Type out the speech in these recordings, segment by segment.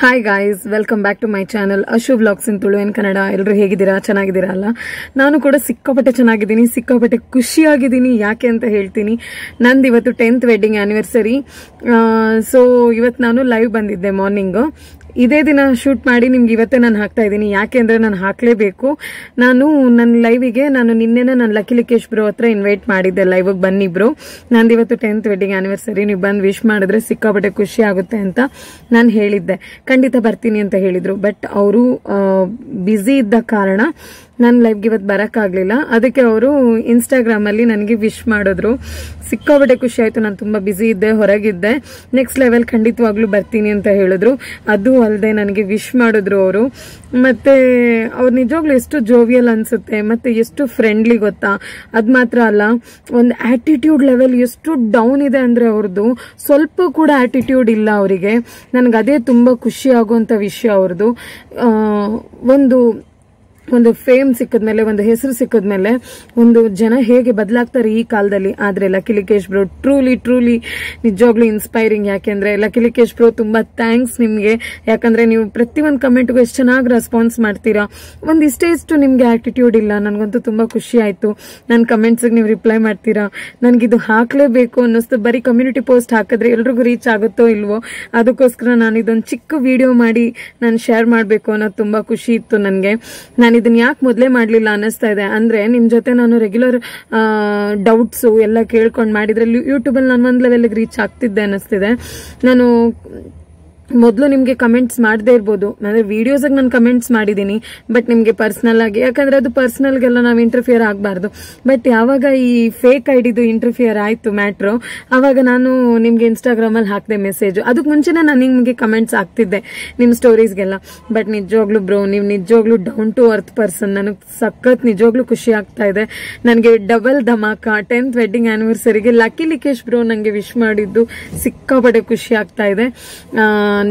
hi guys welcome back to my channel Ashu vlogs in Tulu in Kannada ಎಲ್ಲರೂ ಹೇಗಿದ್ದೀರಾ ಚೆನ್ನಾಗಿದ್ದೀರಾ ಅಲ್ಲ ನಾನು ಕೂಡ ಸಿಕ್ಕಾಪಟ್ಟೆ ಚೆನ್ನಾಗಿದ್ದೀನಿ ಸಿಕ್ಕಾಪಟ್ಟೆ ಖುಷಿಯಾಗಿದ್ದೀನಿ ಯಾಕೆ ಅಂತ ಹೇಳ್ತೀನಿ ನಂದು ಇವತ್ತು ಟೆಂತ್ ವೆಡ್ಡಿಂಗ್ ಆ್ಯನಿವರ್ಸರಿ ಸೊ ಇವತ್ತು ನಾನು ಲೈವ್ ಬಂದಿದ್ದೆ ಮಾರ್ನಿಂಗು ಇದೇ ದಿನ ಶೂಟ್ ಮಾಡಿ ನಿಮ್ಗೆ ಇವತ್ತೇ ನಾನು ಹಾಕ್ತಾ ಇದ್ದೀನಿ ಯಾಕೆ ಅಂದ್ರೆ ನಾನು ಹಾಕ್ಲೇಬೇಕು ನಾನು ನನ್ನ ಲೈವಿಗೆ ನಾನು ನಿನ್ನೆನೇ ನಾನು ಲಕ್ಕಿ ಲಿಕೇಶ್ ಬ್ರೋ ಹತ್ರ ಇನ್ವೈಟ್ ಮಾಡಿದ್ದೆ ಲೈವಿಗೆ ಬನ್ನಿಬ್ರು ನಂದು ಇವತ್ತು ಟೆಂತ್ ವೆಡ್ಡಿಂಗ್ ಆನಿವರ್ಸರಿ ನೀವು ಬಂದು ವಿಶ್ ಮಾಡಿದ್ರೆ ಸಿಕ್ಕಾಪಟ್ಟೆ ಖುಷಿ ಆಗುತ್ತೆ ಅಂತ ನಾನು ಹೇಳಿದ್ದೆ ಖಂಡಿತ ಬರ್ತೀನಿ ಅಂತ ಹೇಳಿದ್ರು ಬಟ್ ಅವರು ಬ್ಯುಸಿ ಇದ್ದ ಕಾರಣ ನಾನು ಲೈವ್ಗೆ ಇವತ್ತು ಬರೋಕ್ಕಾಗಲಿಲ್ಲ ಅದಕ್ಕೆ ಅವರು ಇನ್ಸ್ಟಾಗ್ರಾಮಲ್ಲಿ ನನಗೆ ವಿಶ್ ಮಾಡಿದ್ರು ಸಿಕ್ಕಾಪಟ್ಟೆ ಖುಷಿ ಆಯಿತು ನಾನು ತುಂಬ ಬ್ಯುಸಿ ಇದ್ದೆ ಹೊರಗಿದ್ದೆ ನೆಕ್ಸ್ಟ್ ಲೆವೆಲ್ ಖಂಡಿತವಾಗ್ಲೂ ಬರ್ತೀನಿ ಅಂತ ಹೇಳಿದ್ರು ಅದು ಅಲ್ಲದೆ ನನಗೆ ವಿಶ್ ಮಾಡಿದ್ರು ಅವರು ಮತ್ತೆ ಅವ್ರು ನಿಜವಾಗ್ಲೂ ಎಷ್ಟು ಜೋವಿಯಲ್ ಅನ್ಸುತ್ತೆ ಮತ್ತೆ ಎಷ್ಟು ಫ್ರೆಂಡ್ಲಿ ಗೊತ್ತಾ ಅದು ಮಾತ್ರ ಅಲ್ಲ ಒಂದು ಆಟಿಟ್ಯೂಡ್ ಲೆವೆಲ್ ಎಷ್ಟು ಡೌನ್ ಇದೆ ಅಂದ್ರೆ ಅವ್ರದ್ದು ಸ್ವಲ್ಪ ಕೂಡ ಆಟಿಟ್ಯೂಡ್ ಇಲ್ಲ ಅವರಿಗೆ ನನಗೆ ಅದೇ ತುಂಬ ಖುಷಿ ಆಗುವಂಥ ವಿಷಯ ಅವ್ರದ್ದು ಆ, ಒಂದು ಒಂದು ಫೇಮ್ ಸಿಕ್ಕಿದ್ಮೇಲೆ ಒಂದು ಹೆಸರು ಸಿಕ್ಕಿದ್ಮೇಲೆ ಒಂದು ಜನ ಹೇಗೆ ಬದಲಾಗ್ತಾರೆ ಈ ಕಾಲದಲ್ಲಿ ಆದ್ರೆ Lucky Likesh bro truly truly ನಿಜವಾಗ್ಲೂ ಇನ್ಸ್ಪೈರಿಂಗ್ ಯಾಕೆಂದ್ರೆ ಲಕ್ಕಿ ಲಿಕೇಶ್ ಬ್ರೋ ತುಂಬಾ ಥ್ಯಾಂಕ್ಸ್ ನಿಮ್ಗೆ ಯಾಕಂದ್ರೆ ನೀವು ಪ್ರತಿಯೊಂದು ಕಮೆಂಟ್ಗೂ ಎಷ್ಟು ಚೆನ್ನಾಗಿ ರೆಸ್ಪಾನ್ಸ್ ಮಾಡ್ತೀರಾ ಒಂದ್ ಇಷ್ಟೇ ಇಷ್ಟು ನಿಮ್ಗೆ ಆಟಿಟ್ಯೂಡ್ ಇಲ್ಲ ನನಗಂತೂ ತುಂಬಾ ಖುಷಿ ಆಯ್ತು ನನ್ನ ಕಮೆಂಟ್ಸ್ಗೆ ನೀವು ರಿಪ್ಲೈ ಮಾಡ್ತೀರಾ ನನಗಿದು ಹಾಕ್ಲೇಬೇಕು ಅನ್ನಿಸ್ತು ಬರೀ ಕಮ್ಯುನಿಟಿ ಪೋಸ್ಟ್ ಹಾಕಿದ್ರೆ ಎಲ್ರಿಗೂ ರೀಚ್ ಆಗುತ್ತೋ ಇಲ್ವೋ ಅದಕ್ಕೋಸ್ಕರ ನಾನು ಇದೊಂದು ಚಿಕ್ಕ ವಿಡಿಯೋ ಮಾಡಿ ನಾನು ಶೇರ್ ಮಾಡಬೇಕು ಅನ್ನೋದು ತುಂಬಾ ಖುಷಿ ಇತ್ತು ನನಗೆ ನಾನು ಇದನ್ನ ಯಾಕೆ ಮೊದಲೇ ಮಾಡಲಿಲ್ಲ ಅನ್ನಿಸ್ತಾ ಇದೆ ಅಂದ್ರೆ ನಿಮ್ ಜೊತೆ ನಾನು ರೆಗ್ಯುಲರ್ ಡೌಟ್ಸ್ ಎಲ್ಲ ಕೇಳ್ಕೊಂಡು ಮಾಡಿದ್ರೆ ಯೂಟ್ಯೂಬಲ್ಲಿ ನಾನು ಒಂದು ಲೆವೆಲ್ಗೆ ರೀಚ್ ಆಗ್ತಿದ್ದೆ ಅನ್ನಿಸ್ತಿದೆ ನಾನು ಮೊದಲು ನಿಮಗೆ ಕಮೆಂಟ್ಸ್ ಮಾಡದೇ ಇರ್ಬೋದು ಅಂದರೆ ವಿಡಿಯೋಸಾಗಿ ನಾನು ಕಮೆಂಟ್ಸ್ ಮಾಡಿದ್ದೀನಿ ಬಟ್ ನಿಮಗೆ ಪರ್ಸ್ನಲ್ ಆಗಿ ಯಾಕಂದ್ರೆ ಅದು ಪರ್ಸ್ನಲ್ಗೆಲ್ಲ ನಾವು ಇಂಟರ್ಫಿಯರ್ ಆಗಬಾರ್ದು ಬಟ್ ಯಾವಾಗ ಈ ಫೇಕ್ ಐಡಿದು ಇಂಟರ್ಫಿಯರ್ ಆಯಿತು ಮ್ಯಾಟ್ರು ಆವಾಗ ನಾನು ನಿಮಗೆ ಇನ್ಸ್ಟಾಗ್ರಾಮಲ್ಲಿ ಹಾಕಿದೆ ಮೆಸೇಜ್ ಅದಕ್ಕೆ ಮುಂಚೆನೇ ನಾನು ನಿಮಗೆ ಕಮೆಂಟ್ಸ್ ಹಾಕ್ತಿದ್ದೆ ನಿಮ್ಮ ಸ್ಟೋರೀಸ್ಗೆಲ್ಲ ಬಟ್ ನಿಜವಾಗ್ಲೂ ಬ್ರೋ ನೀವು ನಿಜವಾಗ್ಲೂ ಡೌನ್ ಟು ಅರ್ತ್ ಪರ್ಸನ್ ನನಗೆ ಸಖತ್ ನಿಜವಾಗ್ಲೂ ಖುಷಿ ಆಗ್ತಾ ಇದೆ ನನಗೆ ಡಬಲ್ ಧಮಾಕ ಟೆಂತ್ ವೆಡ್ಡಿಂಗ್ ಆನಿವರ್ಸರಿಗೆ ಲಕ್ಕಿ ಲಿಕೇಶ್ ಬ್ರೋ ನನಗೆ ವಿಶ್ ಮಾಡಿದ್ದು ಸಿಕ್ಕಾಪಟ್ಟೆ ಖುಷಿ ಆಗ್ತಾ ಇದೆ ಆ,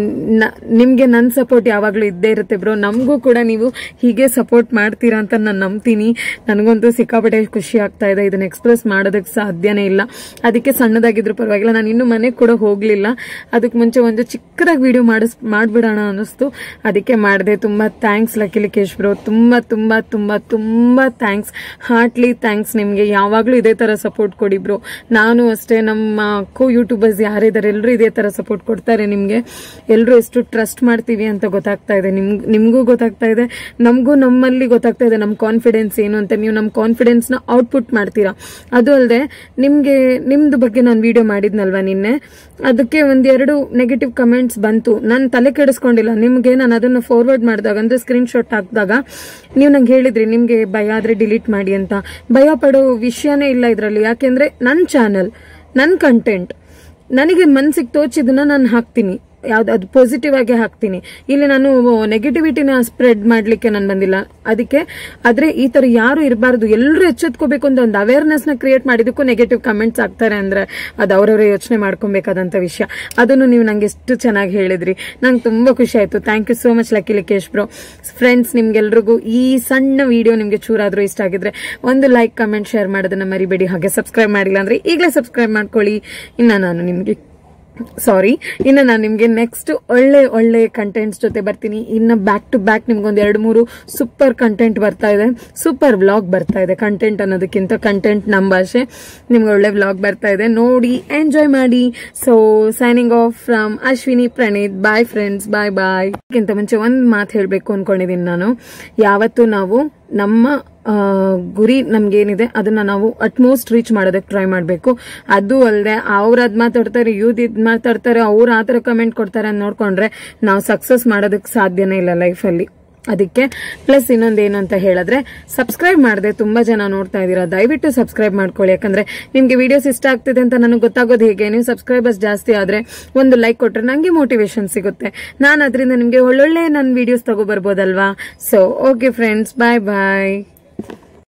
ನ- ನಿಮ್ಗೆ ನನ್ನ ಸಪೋರ್ಟ್ ಯಾವಾಗಲೂ ಇದ್ದೇ ಇರುತ್ತೆ ಬ್ರೋ ನಮಗೂ ಕೂಡ ನೀವು ಹೀಗೆ ಸಪೋರ್ಟ್ ಮಾಡ್ತೀರಾ ಅಂತ ನಾನು ನಂಬ್ತೀನಿ ನನಗಂತೂ ಸಿಕ್ಕಾಪಟ್ಟೆ ಖುಷಿ ಆಗ್ತಾ ಇದೆ ಇದನ್ನ ಎಕ್ಸ್ಪ್ರೆಸ್ ಮಾಡೋದಕ್ಕೆ ಸಾಧ್ಯನೇ ಇಲ್ಲ ಅದಕ್ಕೆ ಸಣ್ಣದಾಗಿದ್ರು ಪರವಾಗಿಲ್ಲ ನಾನು ಇನ್ನೂ ಮನೆಗೆ ಕೂಡ ಹೋಗಲಿಲ್ಲ ಅದಕ್ಕೆ ಮುಂಚೆ ಒಂದು ಚಿಕ್ಕದಾಗಿ ವಿಡಿಯೋ ಮಾಡಿಸ್ ಮಾಡ್ಬಿಡೋಣ ಅನ್ನಿಸ್ತು ಅದಕ್ಕೆ ಮಾಡಿದೆ ತುಂಬ ಥ್ಯಾಂಕ್ಸ್ ಲಕ್ಕಿ ಲಿಕೇಶ್ ಬ್ರೋ ತುಂಬ ತುಂಬ ತುಂಬ ತುಂಬ ಥ್ಯಾಂಕ್ಸ್ ಹಾರ್ಟ್ಲಿ ಥ್ಯಾಂಕ್ಸ್ ನಿಮಗೆ ಯಾವಾಗಲೂ ಇದೇ ಥರ ಸಪೋರ್ಟ್ ಕೊಡಿ ಬ್ರೋ ನಾನು ಅಷ್ಟೇ ನಮ್ಮ ಕೋ ಯೂಟ್ಯೂಬರ್ಸ್ ಯಾರಿದ್ದಾರೆ ಎಲ್ಲರೂ ಇದೇ ಥರ ಸಪೋರ್ಟ್ ಕೊಡ್ತಾರೆ ನಿಮಗೆ ಎಲ್ಲರೂ ಎಷ್ಟು ಟ್ರಸ್ಟ್ ಮಾಡ್ತೀವಿ ಅಂತ ಗೊತ್ತಾಗ್ತಾ ಇದೆ ನಿಮ್ ನಿಮಗೂ ಗೊತ್ತಾಗ್ತಾ ಇದೆ ನಮಗೂ ನಮ್ಮಲ್ಲಿ ಗೊತ್ತಾಗ್ತಾ ಇದೆ ನಮ್ಮ ಕಾನ್ಫಿಡೆನ್ಸ್ ಏನು ಅಂತ ನೀವು ನಮ್ಮ ಕಾನ್ಫಿಡೆನ್ಸ್ನ ಔಟ್ಪುಟ್ ಮಾಡ್ತೀರಾ ಅದು ಅಲ್ಲದೆ ನಿಮಗೆ ನಿಮ್ದು ಬಗ್ಗೆ ನಾನು ವಿಡಿಯೋ ಮಾಡಿದ್ನಲ್ವಾ ನಿನ್ನೆ ಅದಕ್ಕೆ ಒಂದೆರಡು ನೆಗೆಟಿವ್ ಕಮೆಂಟ್ಸ್ ಬಂತು ನಾನು ತಲೆ ಕೆಡಿಸ್ಕೊಂಡಿಲ್ಲ ನಿಮಗೆ ನಾನು ಅದನ್ನು ಫಾರ್ವರ್ಡ್ ಮಾಡಿದಾಗ ಅಂದ್ರೆ ಸ್ಕ್ರೀನ್ ಶಾಟ್ ಹಾಕಿದಾಗ ನೀವು ನಂಗೆ ಹೇಳಿದ್ರಿ ನಿಮಗೆ ಭಯ ಆದ್ರೆ ಡಿಲೀಟ್ ಮಾಡಿ ಅಂತ ಭಯ ಪಡೋ ವಿಷಯನೇ ಇಲ್ಲ ಇದರಲ್ಲಿ ಯಾಕೆಂದ್ರೆ ನನ್ನ ಚಾನಲ್ ನನ್ನ ಕಂಟೆಂಟ್ ನನಗೆ ಮನ್ಸಿಗೆ ತೋಚಿದನ್ನ ನಾನು ಹಾಕ್ತೀನಿ ಯಾವ್ದು ಅದು ಪಾಸಿಟಿವ್ ಆಗಿ ಹಾಕ್ತೀನಿ ಇಲ್ಲಿ ನಾನು ನೆಗೆಟಿವಿಟಿನ ಸ್ಪ್ರೆಡ್ ಮಾಡ್ಲಿಕ್ಕೆ ನಾನು ಬಂದಿಲ್ಲ ಅದಕ್ಕೆ ಆದ್ರೆ ಈ ತರ ಯಾರು ಇರಬಾರ್ದು ಎಲ್ಲರೂ ಎಚ್ಚೆತ್ಕೋಬೇಕು ಅಂತ ಒಂದು ಅವೇರ್ನೆಸ್ ನ ಕ್ರಿಯೇಟ್ ಮಾಡಿದಕ್ಕೂ ನೆಗೆಟಿವ್ ಕಮೆಂಟ್ಸ್ ಆಗ್ತಾರೆ ಅಂದ್ರೆ ಅದು ಅವರವರೇ ಯೋಚನೆ ಮಾಡ್ಕೊಬೇಕಾದಂತ ವಿಷಯ ಅದನ್ನು ನೀವು ನಂಗೆ ಎಷ್ಟು ಚೆನ್ನಾಗಿ ಹೇಳಿದ್ರಿ ನಂಗೆ ತುಂಬಾ ಖುಷಿ ಆಯ್ತು thank you so much Lucky Likesh bro friends ನಿಮ್ಗೆಲ್ರಿಗೂ ಈ ಸಣ್ಣ ವಿಡಿಯೋ ನಿಮ್ಗೆ ಚೂರಾದ್ರೂ ಇಷ್ಟ ಆಗಿದ್ರೆ ಒಂದು ಲೈಕ್ ಕಮೆಂಟ್ ಶೇರ್ ಮಾಡೋದನ್ನ ಮರಿಬೇಡಿ ಹಾಗೆ ಸಬ್ಸ್ಕ್ರೈಬ್ ಮಾಡಿಲ್ಲ ಅಂದ್ರೆ ಈಗಲೇ ಸಬ್ಸ್ಕ್ರೈಬ್ ಮಾಡ್ಕೊಳ್ಳಿ ಇನ್ನ ನಾನು ನಿಮ್ಗೆ ಸಾರಿ ಇನ್ನು ನಾನು ನಿಮಗೆ ನೆಕ್ಸ್ಟ್ ಒಳ್ಳೆ ಒಳ್ಳೆ ಕಂಟೆಂಟ್ಸ್ ಜೊತೆ ಬರ್ತೀನಿ ಇನ್ನು ಬ್ಯಾಕ್ ಟು ಬ್ಯಾಕ್ ನಿಮ್ಗೊಂದು ಎರಡು ಮೂರು ಸೂಪರ್ ಕಂಟೆಂಟ್ ಬರ್ತಾ ಇದೆ ಸೂಪರ್ ವ್ಲಾಗ್ ಬರ್ತಾ ಇದೆ ಕಂಟೆಂಟ್ ಅನ್ನೋದಕ್ಕಿಂತ ಕಂಟೆಂಟ್ ನಮ್ಮ ಭಾಷೆ ನಿಮ್ಗೆ ಒಳ್ಳೆ ವ್ಲಾಗ್ ಬರ್ತಾ ಇದೆ ನೋಡಿ ಎಂಜಾಯ್ ಮಾಡಿ so signing off from Ashwini Praneeth bye friends bye bye ಅದಕ್ಕಿಂತ ಮುಂಚೆ ಒಂದು ಮಾತು ಹೇಳಬೇಕು ಅನ್ಕೊಂಡಿದ್ದೀನಿ ನಾನು ಯಾವತ್ತು ನಾವು ನಮ್ಮ ಆ, ಗುರಿ ನಮ್ಗೇನಿದೆ ಅದನ್ನ ನಾವು ಅಟ್ಮೋಸ್ಟ್ ರೀಚ್ ಮಾಡೋದಕ್ಕೆ ಟ್ರೈ ಮಾಡಬೇಕು ಅದು ಅಲ್ಲದೆ ಅವ್ರು ಅದ್ ಮಾತಾಡ್ತಾರೆ ಇವ್ದು ಇದ್ ಮಾತಾಡ್ತಾರೆ ಅವ್ರು ಆ ಥರ ಕಮೆಂಟ್ ಕೊಡ್ತಾರೆ ಅಂತ ನೋಡ್ಕೊಂಡ್ರೆ ನಾವು ಸಕ್ಸಸ್ ಮಾಡೋದಕ್ಕೆ ಸಾಧ್ಯನೇ ಇಲ್ಲ ಲೈಫಲ್ಲಿ ಅದಕ್ಕೆ ಪ್ಲಸ್ ಇನ್ನೊಂದೇನು ಅಂತ ಹೇಳಿದ್ರೆ ಸಬ್ಸ್ಕ್ರೈಬ್ ಮಾಡಿದೆ ತುಂಬಾ ಜನ ನೋಡ್ತಾ ಇದ್ದೀರಾ ದಯವಿಟ್ಟು ಸಬ್ಸ್ಕ್ರೈಬ್ ಮಾಡ್ಕೊಳ್ಳಿ ಯಾಕಂದ್ರೆ ನಿಮ್ಗೆ ವಿಡಿಯೋಸ್ ಇಷ್ಟ ಆಗ್ತಿದೆ ಅಂತ ನನಗೆ ಗೊತ್ತಾಗೋದು ಹೇಗೆ ನೀವು ಸಬ್ಸ್ಕ್ರೈಬರ್ಸ್ ಜಾಸ್ತಿ ಆದ್ರೆ ಒಂದು ಲೈಕ್ ಕೊಟ್ರೆ ನಂಗೆ ಮೋಟಿವೇಶನ್ ಸಿಗುತ್ತೆ ನಾನು ಅದರಿಂದ ನಿಮ್ಗೆ ಒಳ್ಳೊಳ್ಳೆ ನನ್ನ ವಿಡಿಯೋಸ್ ತಗೋ ಬರ್ಬೋದಲ್ವಾ ಸೊ ಓಕೆ ಫ್ರೆಂಡ್ಸ್ ಬಾಯ್ ಬಾಯ್